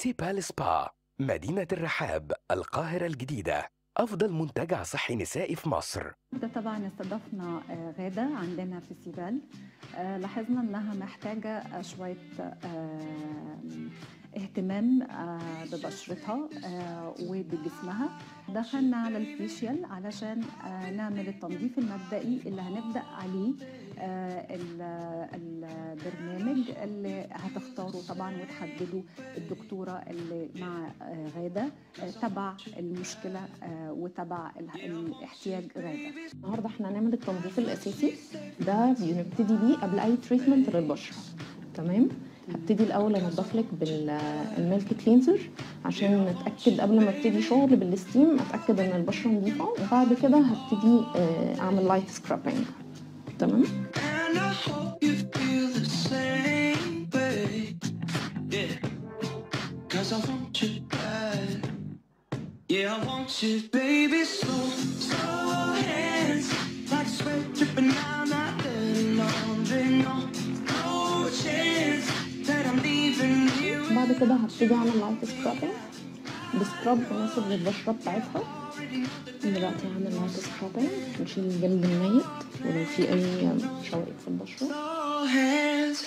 سيبال سبا مدينة الرحاب القاهرة الجديدة أفضل منتجع صحي نسائي في مصر ده طبعا استضفنا آه، غادة عندنا في سيبال آه، لاحظنا انها محتاجة آه، شوية آه، اهتمام آه، ببشرتها آه، وبجسمها دخلنا على الفيشيال علشان آه، نعمل التنظيف المبدئي اللي هنبدأ عليه آه، ال- البرنامج اللي هتختاره طبعا وتحدده الدكتورة اللي مع آه، غادة آه، تبع المشكلة آه، وتبع ال- الاحتياج غادة النهارده احنا هنعمل التنظيف الاساسي ده بنبتدي بيه قبل اي تريتمنت للبشره تمام هبتدي الاول انضف لك بالميلك كلينزر عشان نتاكد قبل ما ابتدي شغل بالستيم اتاكد ان البشره نظيفه وبعد كده هبتدي آه، اعمل لايت سكرابنج تمام And I hope you feel the same way. Yeah. Cause I want you bad. Yeah, I want you, baby. Slow, slow hands. Like sweat dripping down that dirty laundry. No, no chance that I'm leaving you. بعد كده هبتدي اعمل لايت سكرابنج بسكراب مناسب للبشره بتاعتها دلوقتي هعمل لايت سكرابنج نشيل الجلد الميت ولو في اي شوائب في البشره Slow hands.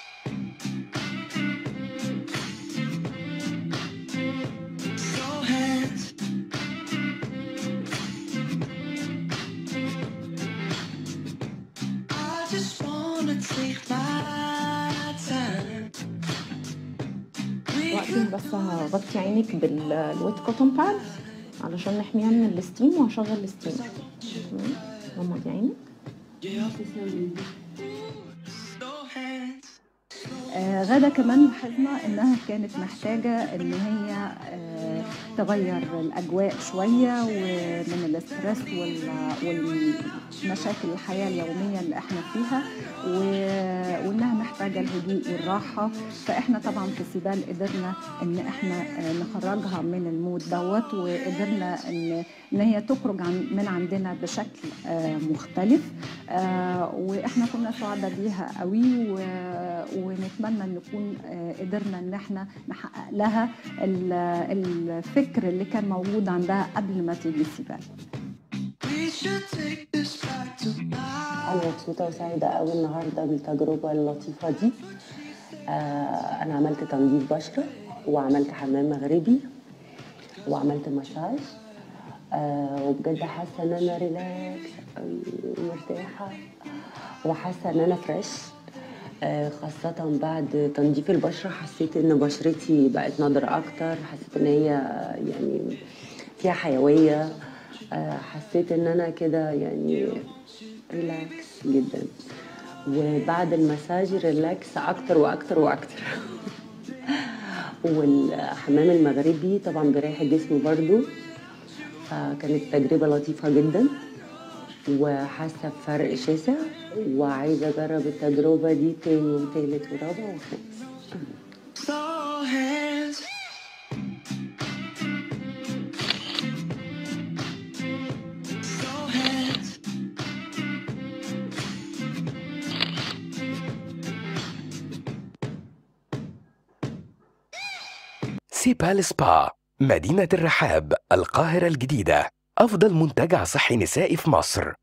Slow hands. I just wanna take my time. We وقتي بس هغطي عينك بالويت كوتون باد علشان نحميها من الستيم وهشغل الستيم تمام غمضي عينك slow hands. آه، غادة كمان لاحظنا انها كانت محتاجة ان هي آه، تغير الاجواء شوية ومن الاسترس وال- والمشاكل الحياة اليومية اللي احنا فيها و- وانها محتاجة الهدوء والراحة فاحنا طبعا في سيبال قدرنا ان احنا آه، نخرجها من المود دوت وقدرنا ان ان هي تخرج عن من عندنا بشكل آه، مختلف آه، واحنا كنا سعداء بيها قوي و- ونتمنى ان نكون آه، قدرنا ان احنا نحقق لها ال- الفكر اللي كان موجود عندها قبل ما تيجي سيبال We should take this back to life. أنا مبسوطة وسعيدة أوي النهاردة بالتجربة اللطيفة دي آه أنا عملت تنظيف بشرة وعملت حمام مغربي وعملت مساج آه وبجد حاسة إن أنا ريلاكس أوي ومرتاحة وحاسة إن أنا فريش آه خاصة بعد تنظيف البشرة حسيت إن بشرتي بقت نضرة أكتر حسيت إن هي يعني فيها حيوية آه حسيت إن أنا كده يعني ريلاكس جدا وبعد المساج ريلاكس اكتر واكتر واكتر والحمام المغربي طبعا بيريح الجسم برضو فكانت تجربة لطيفة جدا وحاسة بفرق شاسع وعايزة أجرب التجربة دي تاني وتالت ورابع وخامس Slow hands. Slow hands. سيبال سبا مدينة الرحاب القاهرة الجديدة أفضل منتجع صحي نسائي في مصر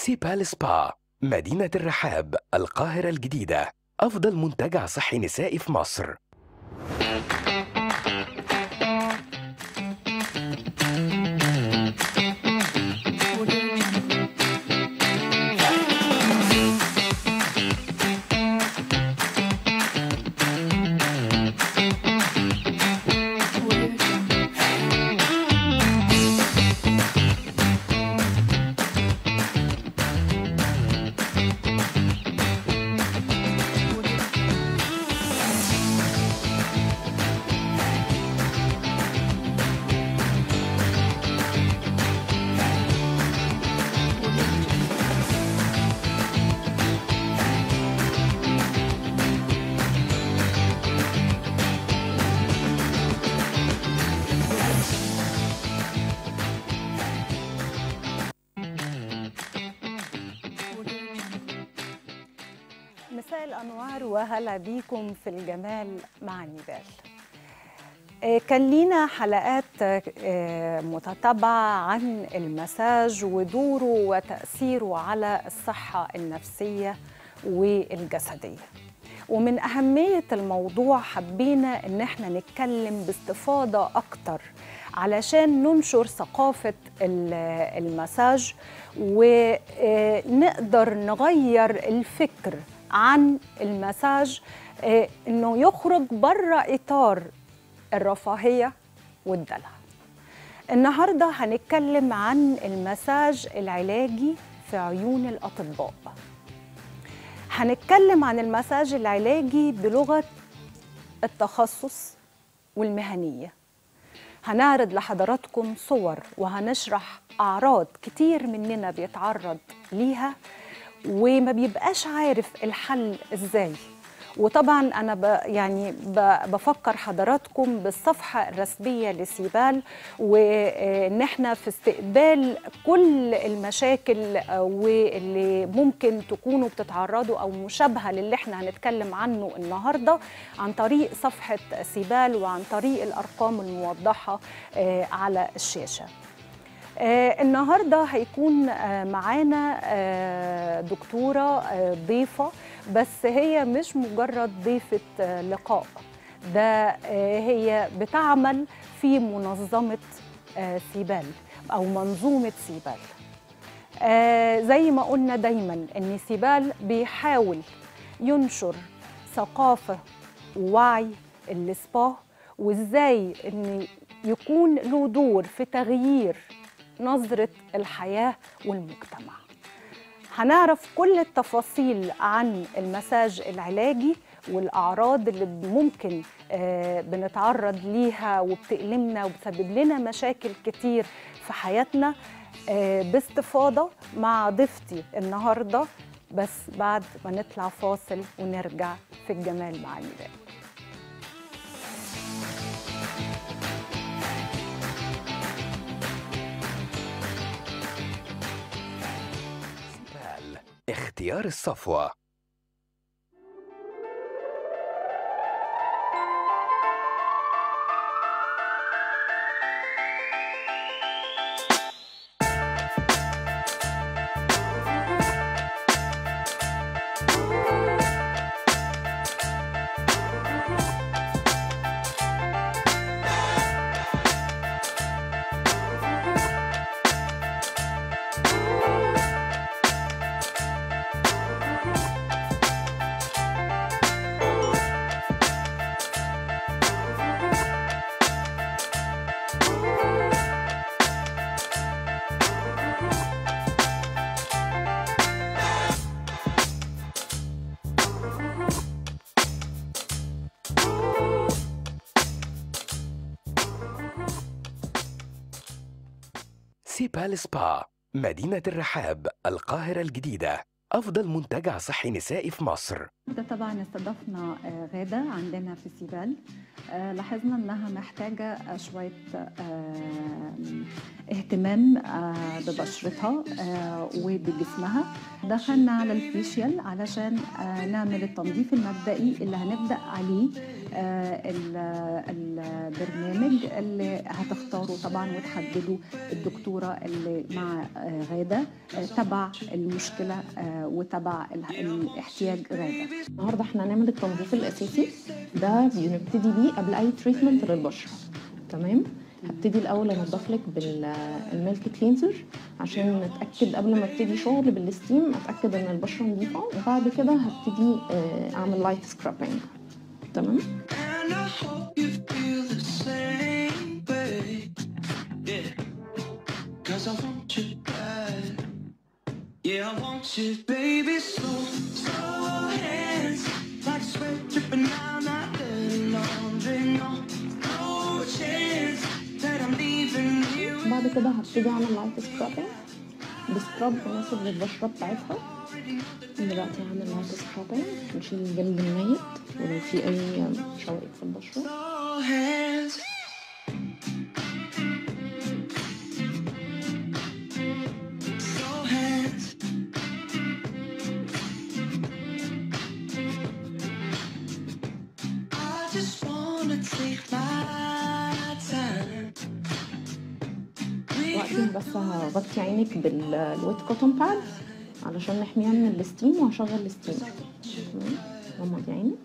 سيبال سبا مدينة الرحاب القاهرة الجديدة أفضل منتجع صحي نسائي في مصر مساء الأنوار وهلا بيكم في الجمال مع نيبال آه، كان لينا حلقات آه، متتابعة عن المساج ودوره وتأثيره على الصحة النفسية والجسدية ومن أهمية الموضوع حبينا إن احنا نتكلم باستفاضة أكتر علشان ننشر ثقافة ال- المساج ونقدر نغير الفكر عن المساج آه، إنه يخرج بره إطار الرفاهية والدلع النهاردة هنتكلم عن المساج العلاجي في عيون الأطباء هنتكلم عن المساج العلاجي بلغة التخصص والمهنية هنعرض لحضراتكم صور وهنشرح أعراض كتير مننا بيتعرض ليها وما بيبقاش عارف الحل إزاي وطبعا انا ب يعني ب بفكر حضراتكم بالصفحه الرسميه لسيبال وان احنا في استقبال كل المشاكل آه، واللي ممكن تكونوا بتتعرضوا او مشابهه للي احنا هنتكلم عنه النهارده عن طريق صفحه سيبال وعن طريق الارقام الموضحه آه، على الشاشه. آه النهارده هيكون آه معانا آه دكتوره آه ضيفه بس هي مش مجرد ضيفه آه لقاء ده آه هي بتعمل في منظمه آه سيبال او منظومه سيبال آه زي ما قلنا دايما ان سيبال بيحاول ينشر ثقافه ووعي السبا وازاي ان يكون له دور في تغيير نظرة الحياة والمجتمع هنعرف كل التفاصيل عن المساج العلاجي والأعراض اللي ممكن آه، بنتعرض ليها وبتألمنا وبتسبب لنا مشاكل كتير في حياتنا آه، باستفاضة مع ضيفتي النهاردة بس بعد ما نطلع فاصل ونرجع في الجمال مع نيلان سيبال اختيار الصفوة سيبال سبا مدينة الرحاب القاهرة الجديدة أفضل منتجع صحي نسائي في مصر ده طبعا استضفنا آه، غادة عندنا في سيبال آه، لاحظنا انها محتاجة آه، شوية آه، اهتمام آه، ببشرتها آه، وبجسمها دخلنا على الفيشيال علشان آه، نعمل التنظيف المبدئي اللي هنبدأ عليه آه، ال- البرنامج اللي هتختاروا طبعا وتحددوا الدكتوره اللي مع آه، غاده آه، تبع المشكله آه، وتبع ال- الاحتياج غاده النهارده احنا هنعمل التنظيف الاساسي ده بنبتدي بيه قبل اي تريتمنت للبشره تمام هبتدي الاول انضف لك بالميلك كلينزر عشان نتاكد قبل ما ابتدي شغل بالستيم اتاكد ان البشره نظيفه وبعد كده هبتدي آه، اعمل لايت سكرابنج تمام And I hope you feel the same way. Yeah. Cause I want you bad. Yeah, I want you, baby. Slow, slow hands. Like sweat dripping down that dirty laundry. No, no chance that I'm leaving you. بعد كده هبتدي اعمل لايت سكرابنج بسكراب مناسب للبشره بتاعتها دلوقتي هعمل لايت سكرابنج نشيل الجلد الميت ولو في اي شوائب في البشره Slow hands. Slow hands. I just wanna take my time. We وقتي بس هغطي عينك بالويت كوتون باد علشان نحميها من الستيم وهشغل الستيم تمام غمضي عينك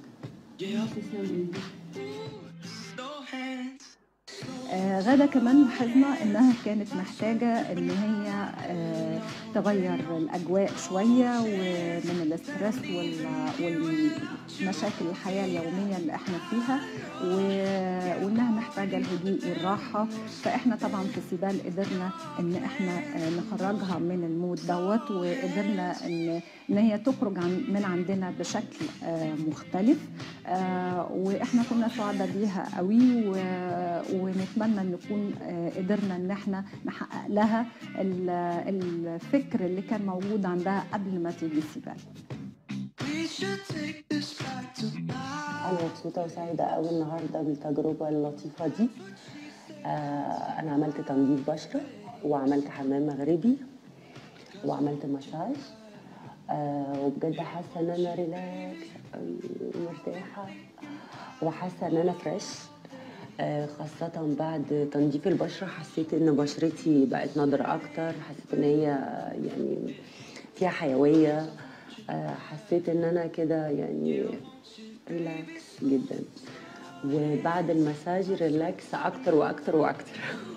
slow hands. آه، غادة كمان لاحظنا انها كانت محتاجة ان هي آه، تغير الاجواء شوية ومن الاسترس وال- والمشاكل الحياة اليومية اللي احنا فيها و- وانها محتاجة الهدوء والراحة فاحنا طبعا في سيبال قدرنا ان احنا آه، نخرجها من المود دوت وقدرنا ان ان هي تخرج عن من عندنا بشكل آه، مختلف آه، واحنا كنا سعداء بيها قوي و- ونتمنى ان نكون آه، قدرنا ان احنا نحقق لها ال- الفكر اللي كان موجود عندها قبل ما تيجي سيبال We should take this back to life. أنا مبسوطة وسعيدة أوي النهاردة بالتجربة اللطيفة دي آه أنا عملت تنظيف بشرة وعملت حمام مغربي وعملت مساج آه وبجد حاسة إن أنا ريلاكس أوي ومرتاحة وحاسة إن أنا فريش آه خاصة بعد تنظيف البشرة حسيت إن بشرتي بقت نضرة أكتر حسيت إن هي يعني فيها حيوية آه حسيت إن أنا كده يعني ريلاكس جدا وبعد المساج ريلاكس اكتر واكتر واكتر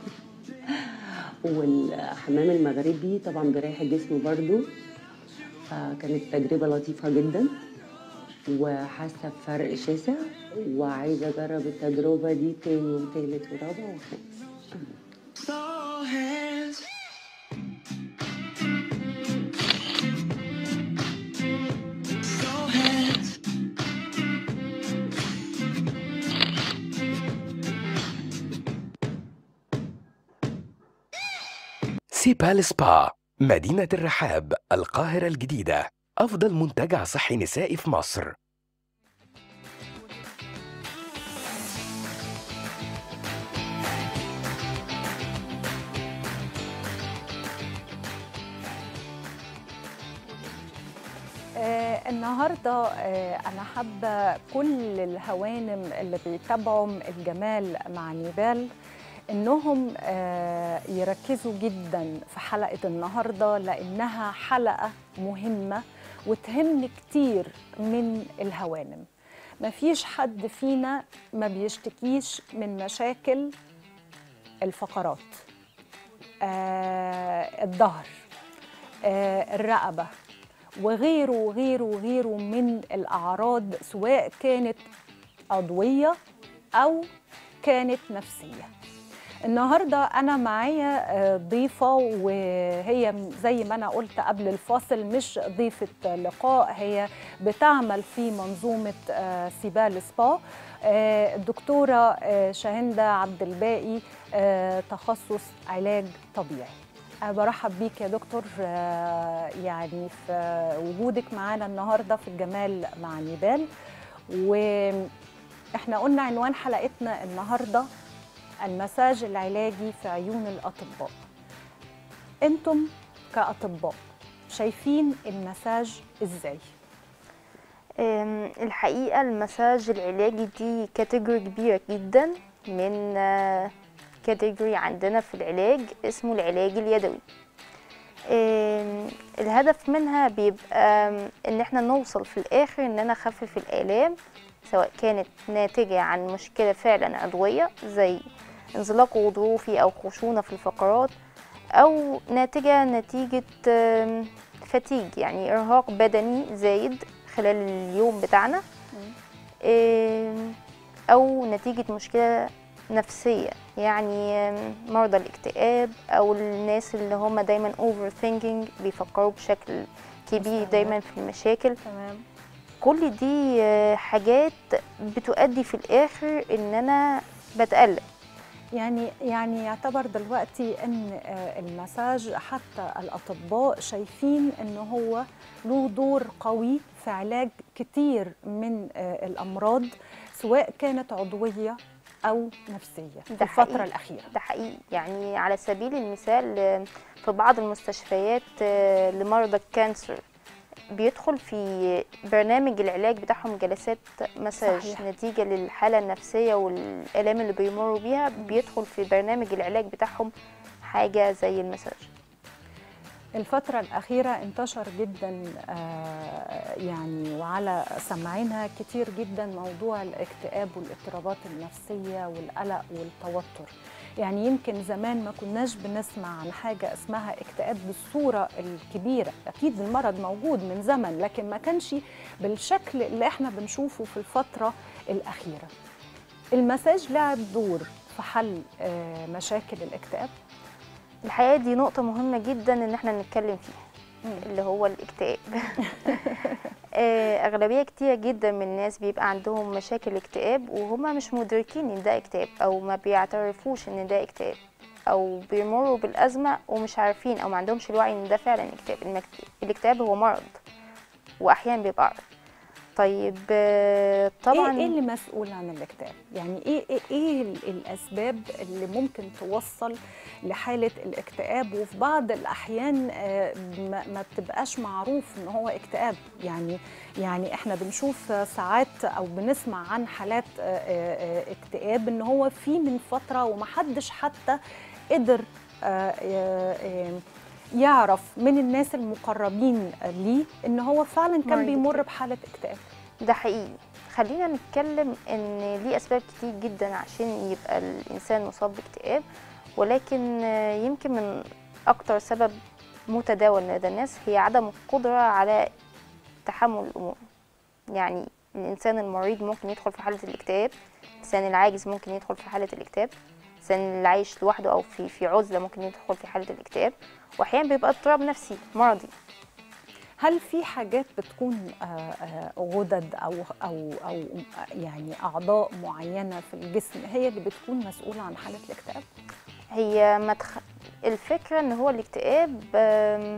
والحمام المغربي طبعا بيريح الجسم برضو فكانت تجربة لطيفة جدا وحاسة بفرق شاسع وعايزة أجرب التجربة دي تاني وتالت ورابع وخامس Slow hands. Slow hands. سيبال سبا مدينة الرحاب القاهرة الجديدة أفضل منتجع صحي نسائي في مصر آه النهارده آه انا حابه كل الهوانم اللي بيتابعوا الجمال مع نيبال انهم آه يركزوا جدا في حلقه النهارده لانها حلقه مهمه وتهم كتير من الهوانم مفيش حد فينا ما بيشتكيش من مشاكل الفقرات آه الظهر آه الرقبه وغيره وغيره وغيره من الأعراض سواء كانت عضوية أو كانت نفسية النهاردة أنا معايا آه، ضيفة وهي زي ما أنا قلت قبل الفاصل مش ضيفة لقاء هي بتعمل في منظومة آه، سيبال سبا آه، الدكتورة آه، شاهندة عبد الباقي آه، تخصص علاج طبيعي أنا برحب بيك يا دكتور آه، يعني في وجودك معانا النهارده في الجمال مع نيبال واحنا قلنا عنوان حلقتنا النهارده المساج العلاجي في عيون الاطباء انتم كاطباء شايفين المساج ازاي أم، الحقيقة المساج العلاجي دي كاتيجوري كبيرة جدا من كاتيجوري عندنا في العلاج اسمه العلاج اليدوي أم، الهدف منها بيبقى أم، ان احنا نوصل في الاخر ان انا اخفف الالام سواء كانت ناتجة عن مشكلة فعلا عضوية زي انزلاق غضروفي او خشونة في الفقرات او ناتجة نتيجة أم، فتيج يعني ارهاق بدني زايد خلال اليوم بتاعنا أم، او نتيجة مشكلة نفسية يعني أم، مرضى الاكتئاب او الناس اللي هم دايما اوفر ثينكينج بيفكروا بشكل كبير مستمر. دايما في المشاكل تمام كل دي آه، حاجات بتؤدي في الاخر ان انا بتقلق يعني يعني يعتبر دلوقتي ان آه، المساج حتى الاطباء شايفين ان هو له دور قوي في علاج كتير من آه، الامراض سواء كانت عضويه او نفسيه في ده الفتره حقيقي. الاخيره ده حقيقي يعني على سبيل المثال آه، في بعض المستشفيات آه، لمرضى الكانسر بيدخل في برنامج العلاج بتاعهم جلسات مساج صحيح. نتيجة للحالة النفسية والآلام اللي بيمروا بيها بيدخل في برنامج العلاج بتاعهم حاجة زي المساج الفترة الأخيرة انتشر جدا آه، يعني وعلى سمعنا كتير جدا موضوع الاكتئاب والاضطرابات النفسية والقلق والتوتر يعني يمكن زمان ما كناش بنسمع عن حاجة اسمها اكتئاب بالصورة الكبيرة أكيد المرض موجود من زمن لكن ما كانش بالشكل اللي احنا بنشوفه في الفترة الأخيرة المساج لعب دور في حل آه، مشاكل الاكتئاب الحقيقة دي نقطة مهمة جدا إن احنا نتكلم فيها اللي هو الاكتئاب آه، أغلبية كتيرة جدا من الناس بيبقى عندهم مشاكل اكتئاب وهما مش مدركين إن ده اكتئاب أو ما بيعترفوش إن ده اكتئاب أو بيمروا بالأزمة ومش عارفين أو ما عندهمش الوعي إن ده فعلا اكتئاب المك- الاكتئاب هو مرض وأحيانا بيبقى عرض طيب آه، طبعا ايه ايه اللي مسؤول عن الاكتئاب يعني ايه ايه, إيه ال- الاسباب اللي ممكن توصل لحاله الاكتئاب وفي بعض الاحيان آه، ما, ما بتبقاش معروف ان هو اكتئاب يعني يعني احنا بنشوف ساعات او بنسمع عن حالات آه، آه، آه، اكتئاب ان هو في من فتره ومحدش حتى قدر آه، آه، آه، يعرف من الناس المقربين ليه ان هو فعلا كان مريض بيمر اكتئاب. بحاله اكتئاب ده حقيقي خلينا نتكلم ان ليه اسباب كتير جدا عشان يبقى الانسان مصاب باكتئاب ولكن آه، يمكن من اكتر سبب متداول لدى الناس هي عدم القدرة على تحمل الامور يعني الانسان المريض ممكن يدخل في حالة الاكتئاب الانسان العاجز ممكن يدخل في حالة الاكتئاب الانسان اللي عايش لوحده او في في عزلة ممكن يدخل في حالة الاكتئاب واحيانا بيبقى اضطراب نفسي مرضي هل في حاجات بتكون آه، آه، غدد او او او يعني اعضاء معينه في الجسم هي اللي بتكون مسؤوله عن حاله الاكتئاب؟ هي مدخ... الفكرة ان هو الاكتئاب آم،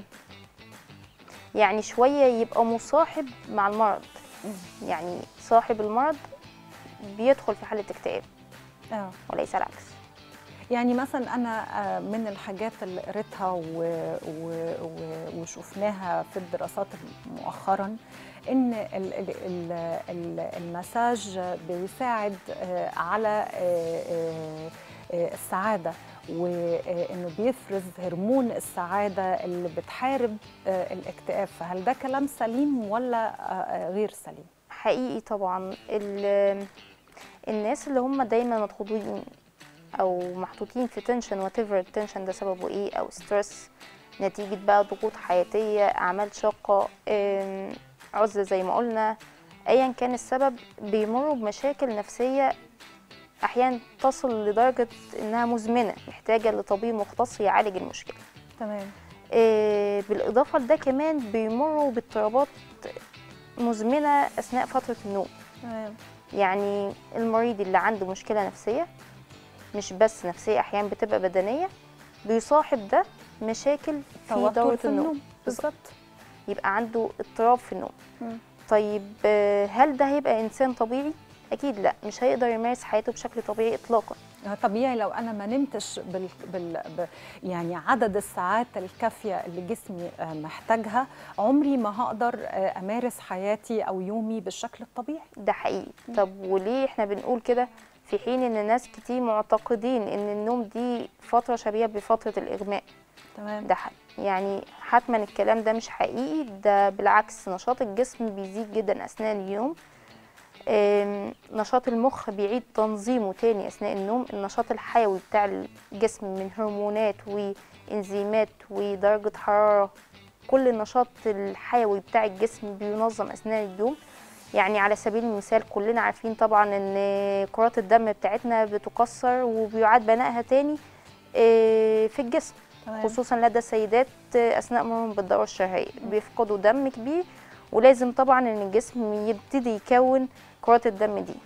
يعني شوية يبقى مصاحب مع المرض يعني صاحب المرض بيدخل في حالة اكتئاب اه وليس العكس يعني مثلا انا آه، من الحاجات اللي قريتها و- و- و- وشفناها في الدراسات مؤخرا ان ال- ال- ال- ال- المساج بيساعد آه، على آه، آه، آه، السعاده وانه بيفرز هرمون السعاده اللي بتحارب آه، الاكتئاب فهل ده كلام سليم ولا آه، آه، غير سليم؟ حقيقي طبعا ال... الناس اللي هم دايما مضغوطين او محطوطين في تنشن وات ايفر التنشن ده سببه ايه او ستريس نتيجة بقى ضغوط حياتية أعمال شاقة آم، عزلة زي ما قلنا أيا كان السبب بيمروا بمشاكل نفسية أحيانا تصل لدرجة إنها مزمنة محتاجة لطبيب مختص يعالج المشكلة تمام آه، بالإضافة لده كمان بيمروا باضطرابات مزمنة أثناء فترة النوم تمام يعني المريض اللي عنده مشكلة نفسية مش بس نفسية أحيانا بتبقى بدنية بيصاحب ده مشاكل في توتر دورة في النوم النوم بالظبط يبقى عنده اضطراب في النوم مم. طيب آه، هل ده هيبقى إنسان طبيعي؟ أكيد لا مش هيقدر يمارس حياته بشكل طبيعي إطلاقا طبيعي لو انا ما نمتش بال... بال... ب... يعني عدد الساعات الكافيه اللي جسمي آه، محتاجها عمري ما هقدر آه، امارس حياتي او يومي بالشكل الطبيعي ده حقيقي طب وليه احنا بنقول كده في حين ان ناس كتير معتقدين ان النوم دي فتره شبيهه بفتره الاغماء تمام ده حق. يعني حتما الكلام ده مش حقيقي ده بالعكس نشاط الجسم بيزيد جدا اثناء اليوم آم، نشاط المخ بيعيد تنظيمه تاني اثناء النوم النشاط الحيوي بتاع الجسم من هرمونات وانزيمات ودرجه حراره كل النشاط الحيوي بتاع الجسم بينظم اثناء اليوم يعني على سبيل المثال كلنا عارفين طبعا ان كرات الدم بتاعتنا بتكسر وبيعاد بنائها تاني آه، في الجسم تمام خصوصا لدى السيدات اثناء مرورهم بالدوره الشهريه بيفقدوا دم كبير ولازم طبعا ان الجسم يبتدي يكون كرات الدم دي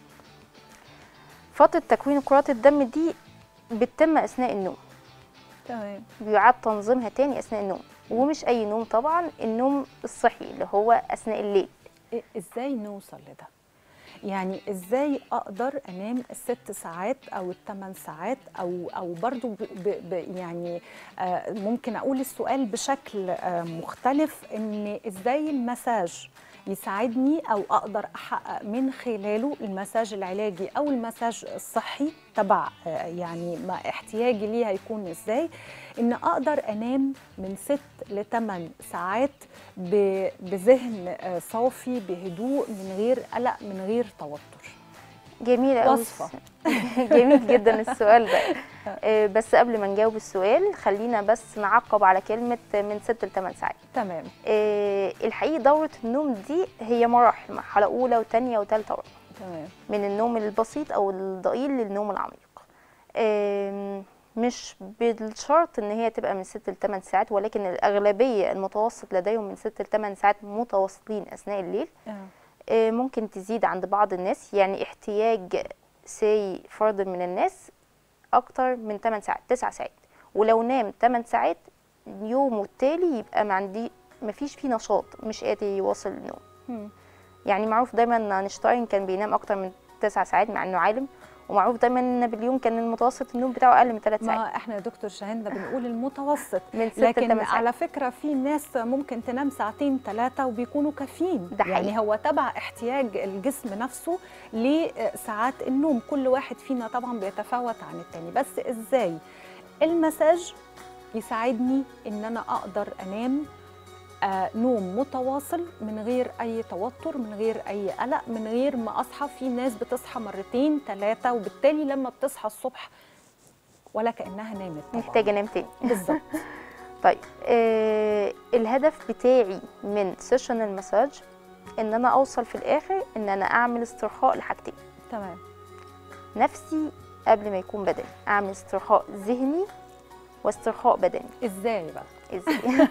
فتره تكوين كرات الدم دي بتتم اثناء النوم تمام بيعاد تنظيمها تاني اثناء النوم ومش اي نوم طبعا النوم الصحي اللي هو اثناء الليل إيه- ازاي نوصل لده يعني ازاي اقدر انام الست ساعات او الثمان ساعات او او برضو ب ب ب يعني آه ممكن اقول السؤال بشكل آه مختلف ان ازاي المساج يساعدني او اقدر احقق من خلاله المساج العلاجي او المساج الصحي تبع آه يعني ما احتياجي ليه هيكون ازاي ان اقدر انام من ست لثمان ساعات ب- بذهن آه، صافي بهدوء من غير قلق من غير توتر جميل قوي وصفة. جميل جدا السؤال ده آه، بس قبل ما نجاوب السؤال خلينا بس نعقب على كلمه من 6 ل 8 ساعات تمام آه، الحقيقه دوره النوم دي هي مراحل مرحله اولى وثانيه وثالثه ورابعه تمام من النوم البسيط او الضئيل للنوم العميق آم، مش بالشرط ان هي تبقى من 6 ل 8 ساعات ولكن الاغلبيه المتوسط لديهم من 6 ل 8 ساعات متواصلين اثناء الليل آه. آه، ممكن تزيد عند بعض الناس يعني احتياج سي فرد من الناس اكتر من 8 ساعات 9 ساعات ولو نام 8 ساعات يومه التالي يبقى ما عندي مفيش فيه نشاط مش قادر يواصل النوم مم. يعني معروف دايما ان اينشتاين كان بينام اكتر من 9 ساعات مع انه عالم ومعروف دايما ان نابليون كان المتوسط النوم بتاعه اقل من 3 ساعات ما احنا يا دكتور شاهين ده بنقول المتوسط من 6 ل لكن 8 ساعات على فكره في ناس ممكن تنام ساعتين ثلاثه وبيكونوا كافيين ده حقيقي. يعني هو تبع احتياج الجسم نفسه لساعات النوم كل واحد فينا طبعا بيتفاوت عن التاني بس ازاي المساج يساعدني ان انا اقدر انام آه نوم متواصل من غير اي توتر من غير اي قلق من غير ما اصحى في ناس بتصحى مرتين ثلاثه وبالتالي لما بتصحى الصبح ولا كانها نامت طبعا محتاجه انام تاني بالظبط طيب آه الهدف بتاعي من سيشن المساج ان انا اوصل في الاخر ان انا اعمل استرخاء لحاجتين تمام نفسي قبل ما يكون بدني اعمل استرخاء ذهني واسترخاء بدني ازاي بقى ازاي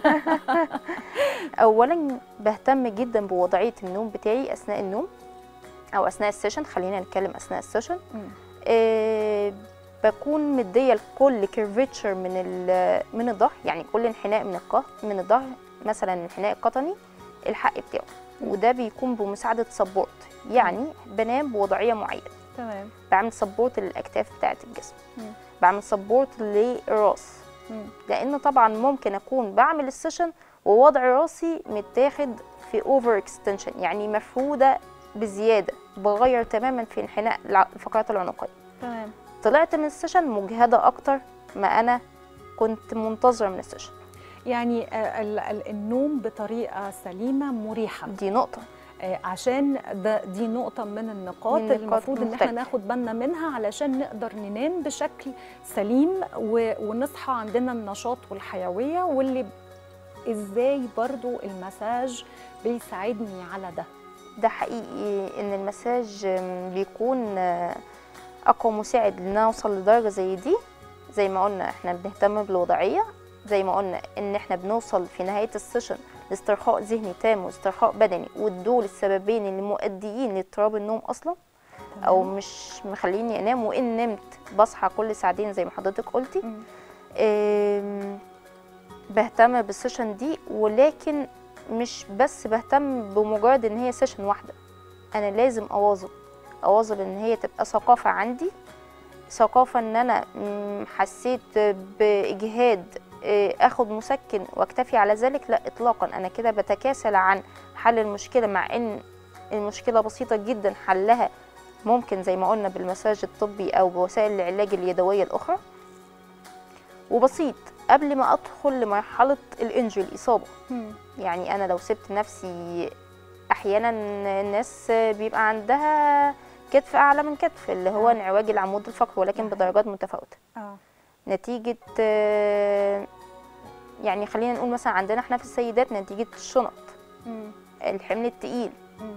اولا بهتم جدا بوضعيه النوم بتاعي اثناء النوم او اثناء السيشن خلينا نتكلم اثناء السيشن مم. آه بكون مديه لكل كيرفيتشر من ال- من الظهر يعني كل انحناء من القه من الظهر مثلا الانحناء القطني الحق بتاعه وده بيكون بمساعده سبورت يعني بنام بوضعيه معينه تمام بعمل سبورت للاكتاف بتاعه الجسم مم. بعمل سبورت للراس مم. لان طبعا ممكن اكون بعمل السيشن ووضع راسي متاخد في اوفر اكستنشن يعني مفروده بزياده بغير تماما في انحناء الع- الفقرات العنقيه تمام طلعت من السيشن مجهده اكتر ما انا كنت منتظره من السيشن يعني آه، ال- ال- النوم بطريقه سليمه مريحه دي نقطه آه، عشان ده دي نقطة من النقاط من نقاط المفروض ان احنا مختلفة. ناخد بالنا منها علشان نقدر ننام بشكل سليم و- ونصحى عندنا النشاط والحيوية واللي ازاي برضو المساج بيساعدني على ده ده حقيقي ان المساج آم، بيكون آه، اقوى مساعد ان أنا اوصل لدرجه زي دي زي ما قلنا احنا بنهتم بالوضعيه زي ما قلنا ان احنا بنوصل في نهايه السيشن لاسترخاء ذهني تام واسترخاء بدني ودول السببين اللي مؤديين لاضطراب النوم اصلا او مش مخليني انام وان نمت بصحى كل ساعتين زي ما حضرتك قلتي مم. آم، بهتم بالسيشن دي ولكن مش بس بهتم بمجرد ان هي سيشن واحده انا لازم اواظب اواظب ان هي تبقى ثقافه عندي ثقافة ان انا مم، حسيت باجهاد آه، اخد مسكن واكتفي على ذلك لا اطلاقا انا كده بتكاسل عن حل المشكلة مع ان المشكلة بسيطة جدا حلها ممكن زي ما قلنا بالمساج الطبي او بوسائل العلاج اليدوية الاخرى وبسيط قبل ما ادخل لمرحلة الانجري الاصابة مم. يعني انا لو سبت نفسي احيانا الناس بيبقى عندها كتف اعلى من كتف اللي هو آه. انعواج العمود الفقري ولكن ده بدرجات متفاوته اه نتيجه آه، يعني خلينا نقول مثلا عندنا احنا في السيدات نتيجه الشنط مم. الحمل التقيل مم.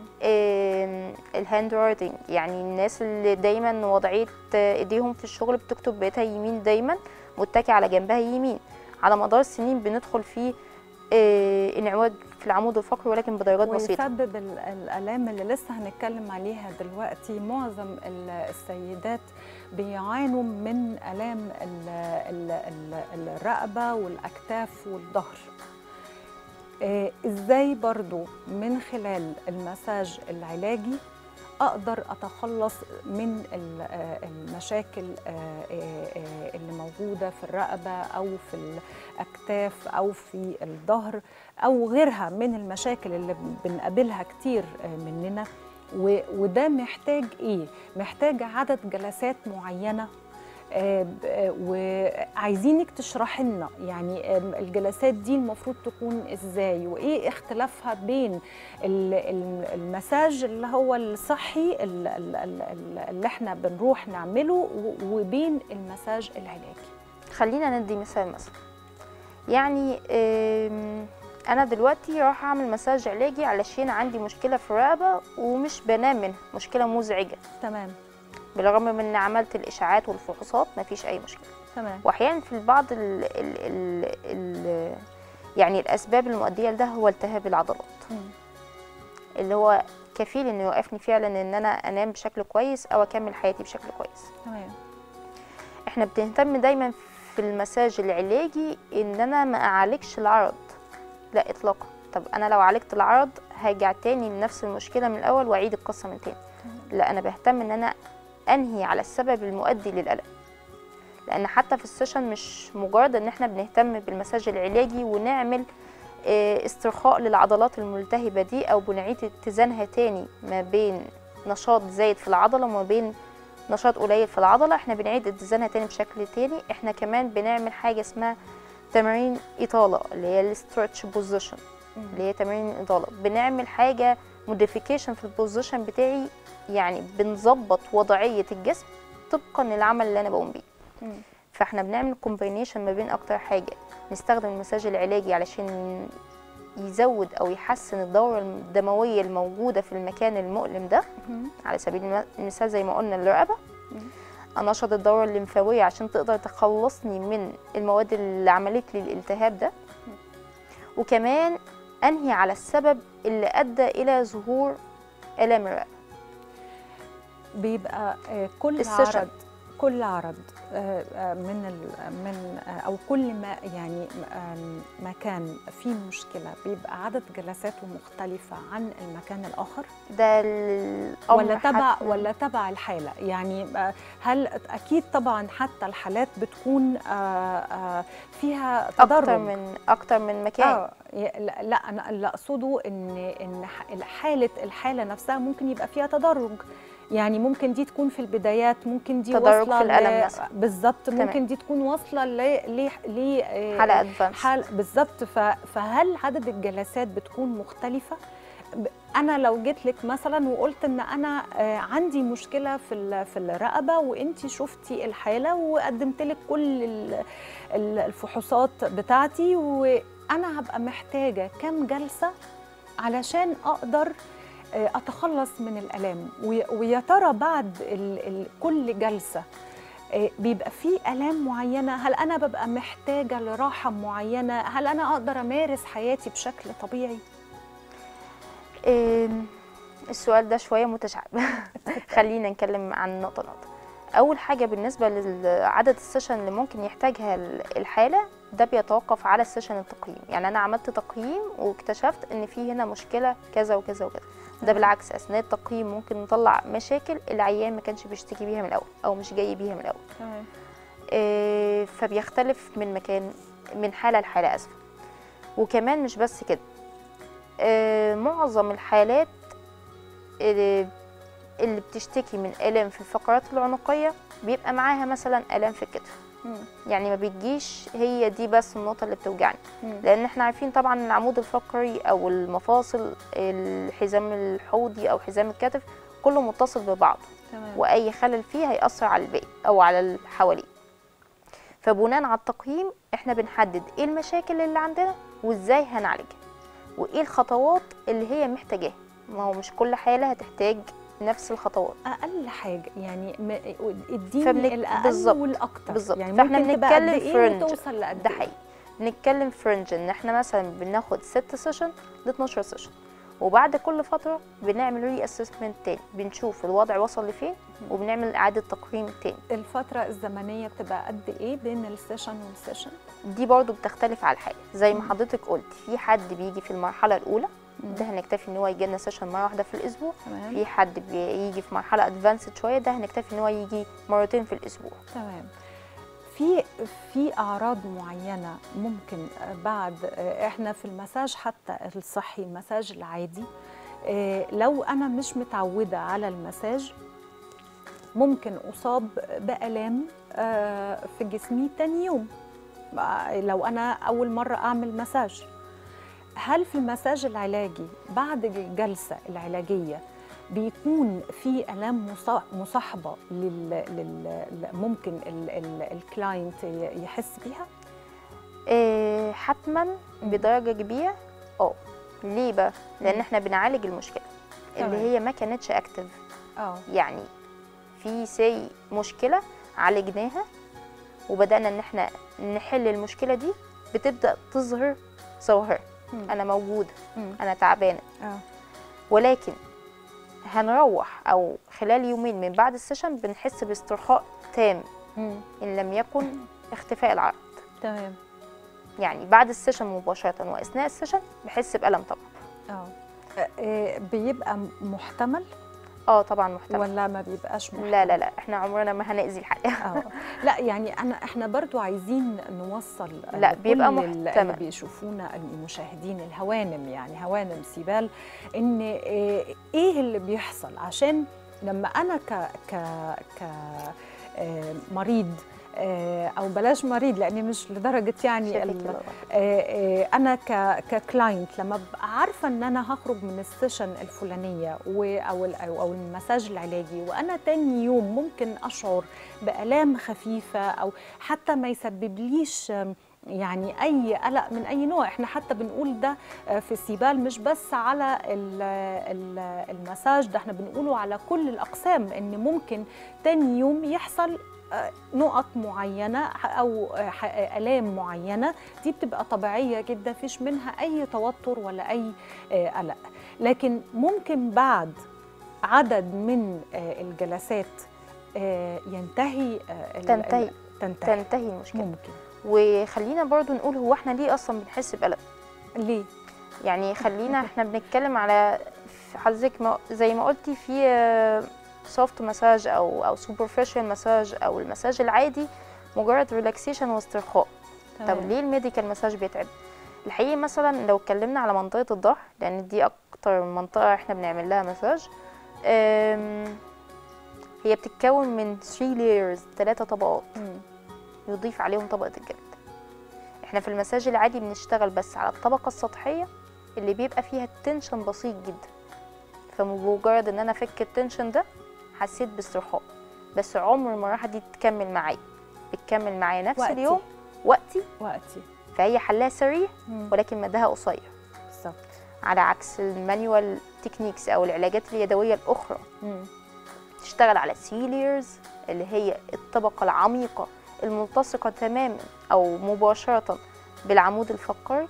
الهاند رايتنج يعني الناس اللي دايما وضعيه آه، ايديهم في الشغل بتكتب بايدها يمين دايما متكئه على جنبها يمين على مدار السنين بندخل في آه، انعواج في العمود الفقري ولكن بدرجات بسيطه ويسبب ال- الآلام اللي لسه هنتكلم عليها دلوقتي معظم ال- السيدات بيعانوا من آلام ال- ال- ال- الرقبة والأكتاف والظهر آه، إزاي برضو من خلال المساج العلاجي أقدر أتخلص من ال- آه، المشاكل آه، آه، آه، اللي موجودة في الرقبة أو في الأكتاف أو في الظهر او غيرها من المشاكل اللي بنقابلها كتير مننا و- وده محتاج ايه محتاج عدد جلسات معينه آه، ب- آه، وعايزينك تشرحي لنا يعني آم، الجلسات دي المفروض تكون ازاي وايه اختلافها بين ال- ال- المساج اللي هو الصحي ال- ال- ال- ال- اللي احنا بنروح نعمله و- وبين المساج العلاجي خلينا ندي مثال مثلا يعني آم، انا دلوقتي راح اعمل مساج علاجي علشان عندي مشكله في الرقبه ومش بنام منها مشكله مزعجه تمام بالرغم من ان عملت الاشاعات والفحوصات مفيش اي مشكله تمام واحيانا في البعض ال ال ال ال يعني الاسباب المؤديه لده هو التهاب العضلات مم. اللي هو كفيل انه يوقفني فعلا ان انا انام بشكل كويس او اكمل حياتي بشكل كويس تمام احنا بنهتم دايما في المساج العلاجي ان انا ما اعالجش العرض لا اطلاقا طب انا لو عالجت العرض هرجع تاني لنفس المشكله من الاول واعيد القصه من تاني لا انا بهتم ان انا انهي على السبب المؤدي للالم لان حتى في السيشن مش مجرد ان احنا بنهتم بالمساج العلاجي ونعمل آه، استرخاء للعضلات الملتهبه دي او بنعيد اتزانها تاني ما بين نشاط زايد في العضله وما بين نشاط قليل في العضله احنا بنعيد اتزانها تاني بشكل تاني احنا كمان بنعمل حاجه اسمها تمارين اطاله اللي هي الستريتش بوزيشن اللي هي تمارين الاطاله بنعمل حاجه موديفيكيشن في البوزيشن بتاعي يعني بنظبط وضعيه الجسم طبقا للعمل اللي انا بقوم بيه مم. فاحنا بنعمل كومبينيشن ما بين اكتر حاجه نستخدم المساج العلاجي علشان يزود او يحسن الدوره الدمويه الموجوده في المكان المؤلم ده مم. على سبيل الم- المثال زي ما قلنا الرقبه انشط الدوره الليمفاويه عشان تقدر تخلصني من المواد اللي عملت لي الالتهاب ده وكمان انهي على السبب اللي ادى الى ظهور الام الرقبه بيبقى آه، كل السيشن. عرض كل عرض آه، آه، من ال من آه، او كل ما يعني آم، مكان فيه مشكله بيبقى عدد جلساته مختلفه عن المكان الاخر ده الامر ولا تبع حتماً- ولا تبع الحاله يعني آه، هل اكيد طبعا حتى الحالات بتكون آه، آه، فيها تدرج اكتر من اكتر من مكان اه ي- لا لا، انا اللي اقصده ان ان ح- حاله الحاله نفسها ممكن يبقى فيها تدرج يعني ممكن دي تكون في البدايات ممكن دي تدرج واصله في الألم ل- مثلاً. بالظبط تمام. ممكن دي تكون واصله ل ل ل آه، حاله ادفانس حال بالظبط ف- فهل عدد الجلسات بتكون مختلفه ب- انا لو جيت لك مثلا وقلت ان انا آه، عندي مشكله في ال- في الرقبه وانت شفتي الحاله وقدمت لك كل ال- ال- الفحوصات بتاعتي وانا هبقى محتاجه كام جلسه علشان اقدر آه، اتخلص من الالام ويا- ويا ترى بعد ال ال كل جلسه آه، بيبقى في الام معينه هل انا ببقى محتاجه لراحه معينه هل انا اقدر امارس حياتي بشكل طبيعي إم، السؤال ده شويه متشعب خلينا نتكلم عن نقطه نقطه اول حاجه بالنسبه لعدد السيشن اللي ممكن يحتاجها ال- الحاله ده بيتوقف على السيشن التقييم يعني انا عملت تقييم واكتشفت ان في هنا مشكله كذا وكذا وكذا ده بالعكس اثناء التقييم ممكن نطلع مشاكل العيان ما كانش بيشتكي بيها من الاول او مش جاي بيها من الاول تمام آه، فبيختلف من مكان من حاله لحاله اسفه وكمان مش بس كده آه، معظم الحالات اللي اللي بتشتكي من الام في الفقرات العنقيه بيبقى معاها مثلا الام في الكتف مم. يعني ما بتجيش هي دي بس النقطه اللي بتوجعني مم. لان احنا عارفين طبعا إن العمود الفقري او المفاصل الحزام الحوضي او حزام الكتف كله متصل ببعضه تمام واي خلل فيه هيأثر على الباقي او على اللي حواليه فبناء على التقييم احنا بنحدد ايه المشاكل اللي عندنا وازاي هنعالجها وايه الخطوات اللي هي محتاجاها ما هو مش كل حاله هتحتاج نفس الخطوات اقل حاجه يعني م- اديني فبنك- الاقل بالظبط، والاكتر بالظبط. يعني فإحنا ممكن تبقى قد بنتكلم ايه فرنج. وتوصل لقد ده إيه. حقيقي نتكلم فرنج ان احنا مثلا بناخد 6 سيشن ل 12 سيشن وبعد كل فتره بنعمل ري اسسمنت تاني بنشوف الوضع وصل لفين وبنعمل اعاده تقييم تاني الفتره الزمنيه بتبقى قد ايه بين السيشن والسيشن دي برضو بتختلف على الحاله زي ما حضرتك قلت في حد بيجي في المرحله الاولى ده هنكتفي ان هو يجي لنا سيشن مره واحده في الاسبوع تمام في حد بيجي في مرحله ادفانسد شويه ده هنكتفي ان هو يجي مرتين في الاسبوع تمام في في اعراض معينه ممكن بعد احنا في المساج حتى الصحي المساج العادي آه، لو انا مش متعوده على المساج ممكن اصاب بالام آه، في جسمي تاني يوم آه، لو انا اول مره اعمل مساج هل في المساج العلاجي بعد الجلسه العلاجيه بيكون في الام مصا- مصاحبه لل, لل... ممكن ال... ال... الكلاينت ي- يحس بيها إيه حتما بدرجه كبيره اه ليه بقى لان احنا بنعالج المشكله اللي تمام. هي ما كانتش اكتف اه يعني في سي مشكله عالجناها وبدانا ان احنا نحل المشكله دي بتبدا تظهر ظواهر مم. انا موجوده مم. انا تعبانه اه ولكن هنروح او خلال يومين من بعد السيشن بنحس باسترخاء تام مم. ان لم يكن اختفاء العرض تمام يعني بعد السيشن مباشره واثناء السيشن بحس بالم طبعا اه آه، بيبقى محتمل اه طبعا محتمل ولا ما بيبقاش محتمل لا لا لا احنا عمرنا ما هنأذي الحلقه اه لا يعني انا احنا برضو عايزين نوصل لا، لكل بيبقى ال- اللي محتمل. بيشوفونا المشاهدين الهوانم يعني هوانم سيبال ان آه، ايه اللي بيحصل عشان لما انا ك ك ك آه، مريض آه، او بلاش مريض لاني مش لدرجه يعني شايفك ال- كده. آه، آه، انا ك ككلاينت لما ببقى عارفه ان انا هخرج من السيشن الفلانيه و- او ال- او أو المساج العلاجي وانا تاني يوم ممكن اشعر بالام خفيفه او حتى ما يسببليش آم، يعني اي قلق من اي نوع احنا حتى بنقول ده آه، في السيبال مش بس على ال- ال- المساج ده احنا بنقوله على كل الاقسام ان ممكن تاني يوم يحصل آه، نقط معينه او آه، ح- الام معينه دي بتبقى طبيعيه جدا فيش منها اي توتر ولا اي آه، قلق لكن ممكن بعد عدد من آه، الجلسات آه، ينتهي آه، ال- تنتهي. ال- تنتهي تنتهي المشكله ممكن وخلينا برضو نقول هو احنا ليه اصلا بنحس بقلق ليه يعني خلينا احنا بنتكلم على في حضرتك ما- زي ما قلتي في سوفت مساج او او سوبرفيشال مساج او المساج العادي مجرد ريلاكسيشن واسترخاء طب تمام. ليه الميديكال مساج بيتعب الحقيقه مثلا لو اتكلمنا على منطقه الظهر لان دي اكتر منطقه احنا بنعمل لها مساج أم، هي بتتكون من 3 layers ثلاثة طبقات مم. يضيف عليهم طبقة الجلد احنا في المساج العادي بنشتغل بس على الطبقة السطحية اللي بيبقى فيها التنشن بسيط جدا فمجرد ان انا افك التنشن ده حسيت باسترخاء بس عمر ما راح دي تكمل معايا بتكمل معايا نفس وقتي. اليوم وقتي وقتي فهي حلها سريع مم. ولكن مداها قصير بالظبط على عكس المانيوال تكنيكس او العلاجات اليدويه الاخرى مم. تشتغل على سيليرز اللي هي الطبقة العميقة الملتصقة تماما أو مباشرة بالعمود الفقري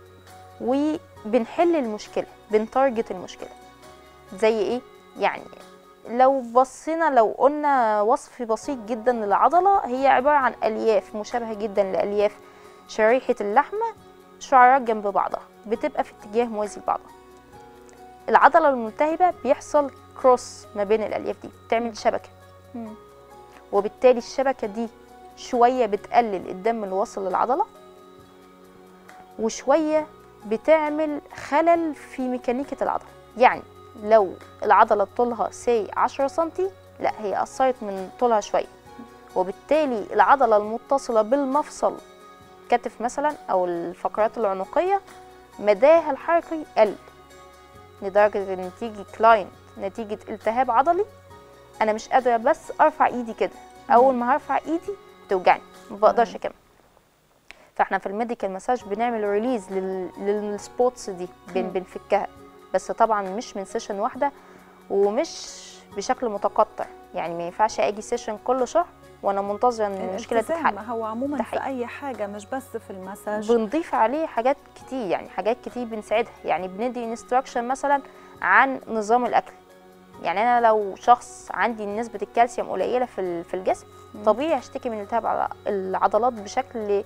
وبنحل المشكلة بنتارجت المشكلة زي إيه؟ يعني لو بصينا لو قلنا وصف بسيط جدا للعضلة هي عبارة عن ألياف مشابهة جدا لألياف شريحة اللحمة شعرات جنب بعضها بتبقى في اتجاه موازي لبعضها العضلة الملتهبة بيحصل كروس ما بين الألياف دي بتعمل شبكة مم. وبالتالي الشبكة دي شوية بتقلل الدم اللي واصل للعضلة وشوية بتعمل خلل في ميكانيكة العضلة يعني لو العضلة طولها سي 10 سنتي لا هي أثرت من طولها شوية وبالتالي العضلة المتصلة بالمفصل كتف مثلا أو الفقرات العنقية مداها الحركي قل لدرجة إن تيجي كلاينت نتيجة التهاب عضلي أنا مش قادرة بس أرفع إيدي كده أول ما هرفع إيدي توجعني ما بقدرش أكمل فاحنا في الميديكال مساج بنعمل ريليز لل... للسبوتس دي بن... بنفكها بس طبعا مش من سيشن واحده ومش بشكل متقطع يعني ما ينفعش اجي سيشن كل شهر وانا منتظره ان المشكله الالتزام تتحل هو عموما ده في حقيقي. اي حاجه مش بس في المساج بنضيف عليه حاجات كتير يعني حاجات كتير بنساعدها يعني بندي انستراكشن مثلا عن نظام الاكل يعني انا لو شخص عندي نسبه الكالسيوم قليله في ال- في الجسم طبيعي هشتكي من التهاب ع- العضلات بشكل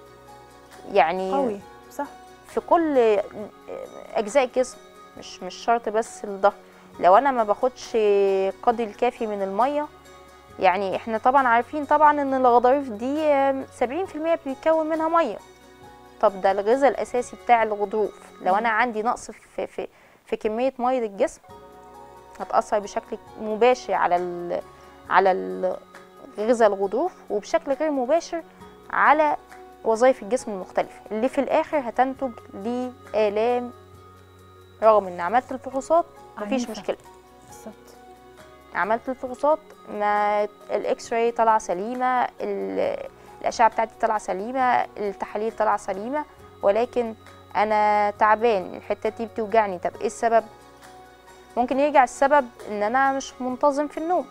يعني قوي صح في كل اجزاء الجسم مش مش شرط بس الظهر لو انا ما باخدش قدر الكافي من الميه يعني احنا طبعا عارفين طبعا ان الغضاريف دي آم، 70% بيتكون منها ميه طب ده الغذاء الاساسي بتاع الغضروف لو انا عندي نقص في في في كميه ميه الجسم هتاثر بشكل مباشر على ال على ال- غذاء الغضروف وبشكل غير مباشر على وظائف الجسم المختلفة اللي في الآخر هتنتج لآلام رغم إن عملت الفحوصات مفيش عنيفة. مشكلة بالظبط عملت الفحوصات ما الاكس راي طالعة سليمة ال- الأشعة بتاعتي طالعة سليمة التحاليل طالعة سليمة ولكن أنا تعبان الحتة دي بتوجعني طب إيه السبب؟ ممكن يرجع السبب إن أنا مش منتظم في النوم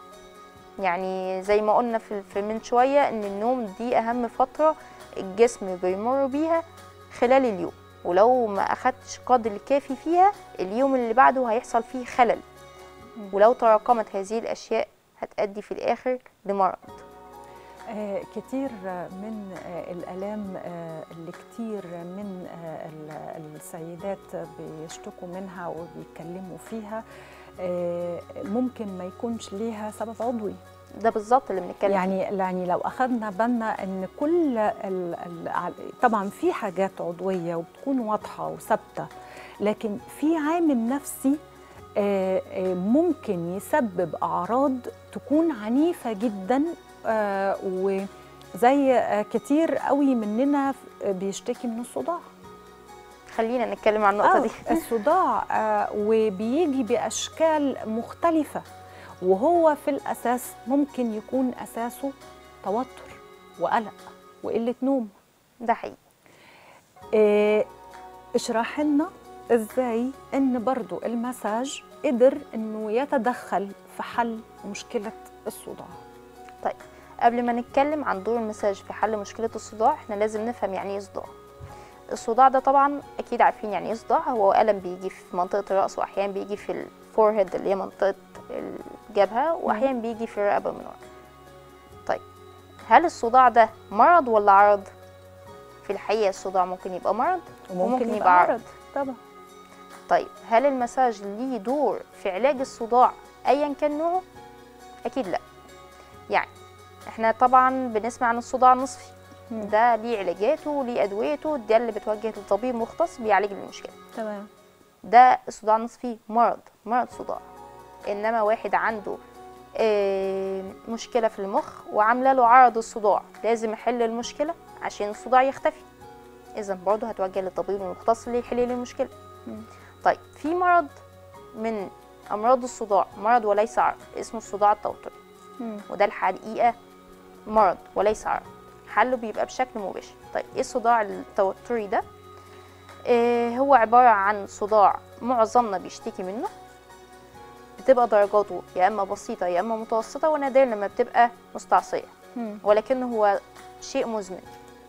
يعني زي ما قلنا في في من شوية إن النوم دي أهم فترة الجسم بيمر بيها خلال اليوم ولو ما أخدتش قدر الكافي فيها اليوم اللي بعده هيحصل فيه خلل ولو تراكمت هذه الأشياء هتأدي في الآخر لمرض آه، كتير من آه، الآلام آه، اللي كتير من آه، ال- السيدات بيشتكوا منها وبيتكلموا فيها آه، ممكن ما يكونش ليها سبب عضوي ده بالظبط اللي بنتكلم يعني يعني لو اخذنا بالنا ان كل ال ال طبعا في حاجات عضويه وبتكون واضحه وثابته لكن في عامل نفسي آه، آه، ممكن يسبب اعراض تكون عنيفه جدا آه، وزي آه، كتير قوي مننا بيشتكي من الصداع خلينا نتكلم عن النقطة آه، دي الصداع آه، وبيجي باشكال مختلفه وهو في الاساس ممكن يكون اساسه توتر وقلق وقله نوم ده حقيقي آه، اشرح لنا ازاي ان برضو المساج قدر انه يتدخل في حل مشكله الصداع طيب قبل ما نتكلم عن دور المساج في حل مشكلة الصداع احنا لازم نفهم يعني ايه صداع الصداع ده طبعا اكيد عارفين يعني ايه صداع هو ألم بيجي في منطقة الرأس واحيانا بيجي في الفورهيد اللي هي منطقة الجبهة واحيانا بيجي في الرقبة من ورا طيب هل الصداع ده مرض ولا عرض في الحقيقة الصداع ممكن يبقى مرض وممكن يبقى عرض طبعا طيب هل المساج ليه دور في علاج الصداع ايا كان نوعه اكيد لا يعني احنا طبعا بنسمع عن الصداع النصفي مم. ده ليه علاجاته وليه ادويته ده اللي بتوجه لطبيب مختص بيعالج المشكله تمام ده الصداع النصفي مرض مرض صداع انما واحد عنده آه، مشكله في المخ وعامله له عرض الصداع لازم يحل المشكله عشان الصداع يختفي اذا برضه هتوجه للطبيب المختص اللي يحل لي المشكله طيب في مرض من امراض الصداع مرض وليس عرض اسمه الصداع التوتري مم. وده الحقيقه مرض وليس عرض حله بيبقى بشكل مباشر طيب ايه الصداع التوتري ده آه هو عباره عن صداع معظمنا بيشتكي منه بتبقى درجاته يا اما بسيطه يا اما متوسطه ونادرا لما بتبقى مستعصيه مم. ولكنه هو شيء مزمن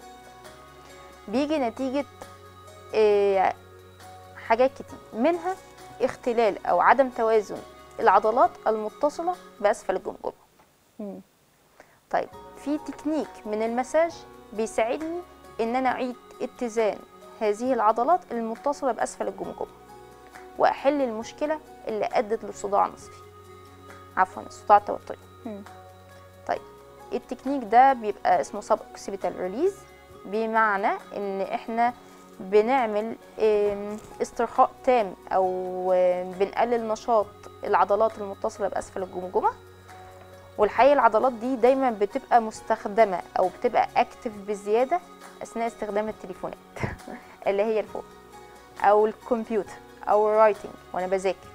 بيجي نتيجة آه، حاجات كتير منها اختلال أو عدم توازن العضلات المتصلة بأسفل الجمجمة مم. طيب في تكنيك من المساج بيساعدني ان انا اعيد اتزان هذه العضلات المتصله باسفل الجمجمه واحل المشكله اللي ادت للصداع النصفي عفوا الصداع التوتري مم. طيب التكنيك ده بيبقى اسمه سب اوكسيبيتال ريليز بمعنى ان احنا بنعمل آم، استرخاء تام او آم، بنقلل نشاط العضلات المتصله باسفل الجمجمه والحقيقه العضلات دي دايما بتبقى مستخدمه او بتبقى اكتف بزياده اثناء استخدام التليفونات اللي هي الفون او الكمبيوتر او الرايتنج وانا بذاكر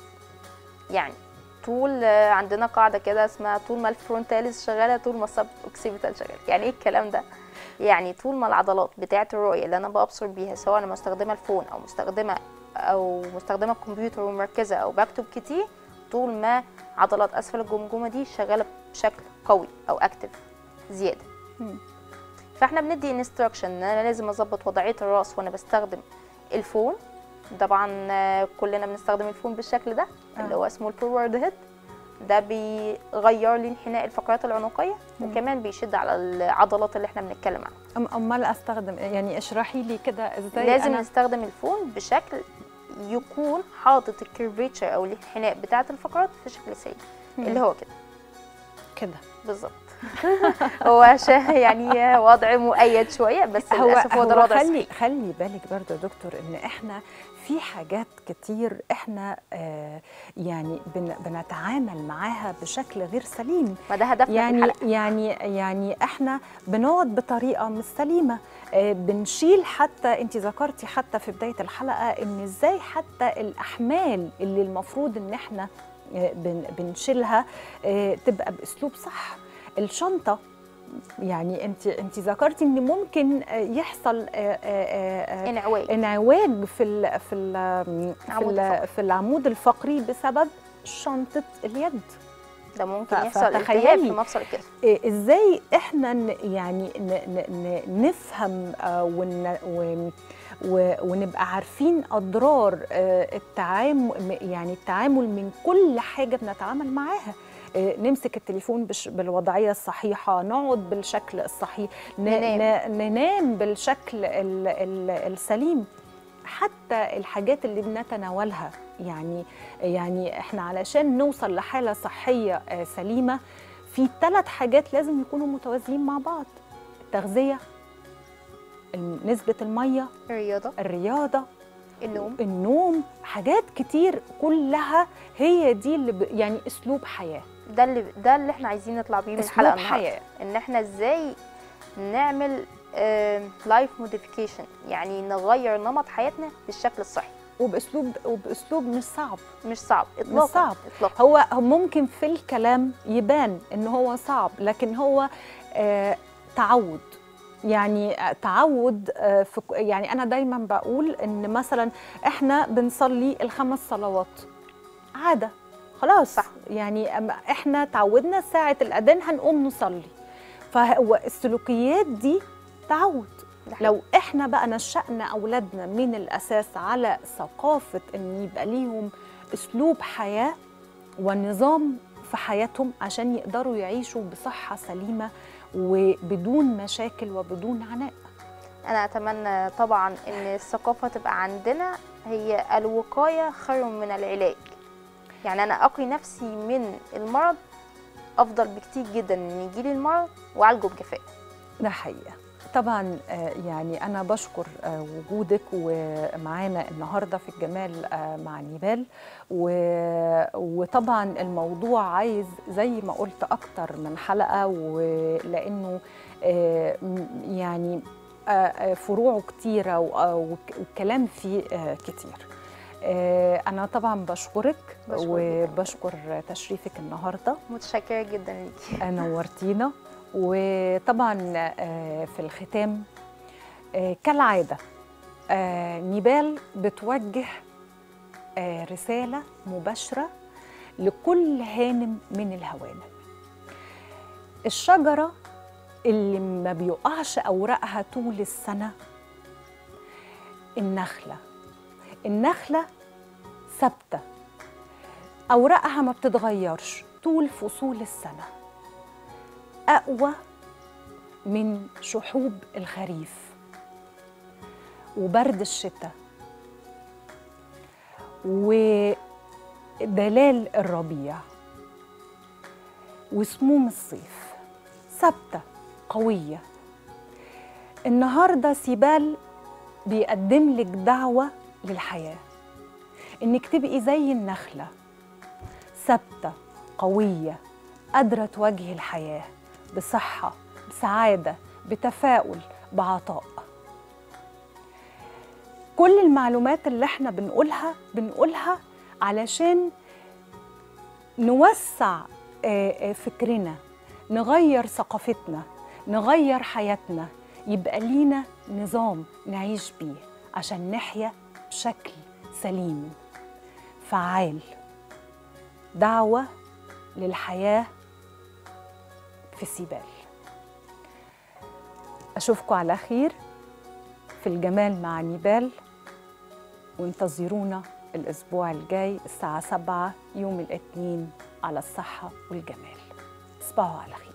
يعني طول آه، عندنا قاعده كده اسمها طول ما الفرونتاليس شغاله طول ما السب اوكسيبيتال شغال يعني ايه الكلام ده يعني طول ما العضلات بتاعه الرؤيه اللي انا ببصر بيها سواء انا مستخدمه الفون او مستخدمه او مستخدمه الكمبيوتر ومركزه او بكتب كتير طول ما عضلات اسفل الجمجمه دي شغاله بشكل قوي او اكتف زياده مم. فاحنا بندي انستراكشن ان انا لازم اظبط وضعيه الراس وانا بستخدم الفون طبعا آه، كلنا بنستخدم الفون بالشكل ده اللي هو اسمه الفورورد هيد ده بيغير لي انحناء الفقرات العنقيه وكمان بيشد على العضلات اللي احنا بنتكلم عنها أم- امال استخدم يعني اشرحي لي كده ازاي لازم أنا نستخدم الفون بشكل يكون حاطط الكيرفيتشر او الانحناء بتاعه الفقرات في شكل سليم اللي هو كده كده بالظبط هو عشان يعني وضع مؤيد شويه بس هو للاسف هو ده هو الوضع خلي الصحيح. خلي بالك برضه يا دكتور ان احنا في حاجات كتير احنا آه يعني بن بنتعامل معاها بشكل غير سليم ما ده هدفنا في يعني الحلقه يعني يعني احنا بنقعد بطريقه مش سليمه آه، بنشيل حتى انت ذكرتي حتى في بدايه الحلقه ان ازاي حتى الاحمال اللي المفروض ان احنا آه، بن- بنشيلها آه، تبقى باسلوب صح الشنطه يعني انت انت ذكرتي ان ممكن آه، يحصل آه، آه، آه، انعواج انعواج في ال في ال في, العمود ال الفقري. في العمود الفقري بسبب شنطه اليد ده ممكن ف- يحصل التهاب فتخيلي. في مفصل الكتف إيه، ازاي احنا ن- يعني ن ن ن نفهم آه، ون ون- و- ونبقى عارفين اضرار آه، التعامل يعني التعامل من كل حاجه بنتعامل معاها آه، نمسك التليفون بش بالوضعيه الصحيحه نقعد بالشكل الصحيح ن- ننام. ن- ننام بالشكل ال ال السليم حتى الحاجات اللي بنتناولها يعني يعني احنا علشان نوصل لحاله صحيه آه، سليمه في ثلاث حاجات لازم يكونوا متوازيين مع بعض التغذيه الم- نسبه الميه الرياضه الرياضه النوم النوم حاجات كتير كلها هي دي اللي ب... يعني اسلوب حياه ده اللي ده اللي احنا عايزين نطلع بيه من اسلوب الحلقه النهارده حياه ان احنا ازاي نعمل لايف موديفيكيشن يعني نغير نمط حياتنا بالشكل الصحي وباسلوب وباسلوب مش صعب مش صعب اطلاقا صعب. اطلاقا هو هو ممكن في الكلام يبان ان هو صعب لكن هو آه تعود يعني آه، تعود آه في ك- يعني انا دايما بقول ان مثلا احنا بنصلي الخمس صلوات عاده خلاص صح. يعني أما احنا تعودنا ساعه الاذان هنقوم نصلي فهو السلوكيات دي تعود ده حقيقي. لو احنا بقى نشأنا اولادنا من الاساس على ثقافه ان يبقى ليهم اسلوب حياه ونظام في حياتهم عشان يقدروا يعيشوا بصحه سليمه وبدون مشاكل وبدون عناء انا اتمنى طبعا ان الثقافه تبقى عندنا هي الوقايه خير من العلاج يعني انا اقي نفسي من المرض افضل بكتير جدا من يجيلي المرض واعالجه بكفاءه ده حقيقة طبعا آه، يعني أنا بشكر آه، وجودك ومعانا النهاردة في الجمال آه، مع نيبال و- وطبعا الموضوع عايز زي ما قلت أكتر من حلقة ولأنه آه، م- يعني آه، آه، فروعه كتيرة و- آه، وك- والكلام فيه آه، كتير آه، أنا طبعا بشكرك بشكرك. وبشكر تشريفك النهارده متشكره جدا ليكي نورتينا وطبعا آه، في الختام آه، كالعادة آه، نيبال بتوجه آه، رسالة مباشرة لكل هانم من الهوانم الشجرة اللي ما بيقعش أوراقها طول السنة النخلة النخلة ثابتة أوراقها ما بتتغيرش طول فصول السنة أقوى من شحوب الخريف وبرد الشتاء ودلال الربيع وسموم الصيف ثابتة قوية النهاردة سيبال بيقدم لك دعوة للحياة إنك تبقي زي النخلة ثابتة قوية قادرة تواجهي الحياة بصحة بسعادة بتفاؤل بعطاء كل المعلومات اللي احنا بنقولها بنقولها علشان نوسع آه، آه، فكرنا نغير ثقافتنا نغير حياتنا يبقى لينا نظام نعيش بيه عشان نحيا بشكل سليم فعال دعوة للحياة في سيبال أشوفكم على خير في الجمال مع نيبال وانتظرونا الأسبوع الجاي الساعة سبعة يوم الاثنين على الصحة والجمال تصبحوا على خير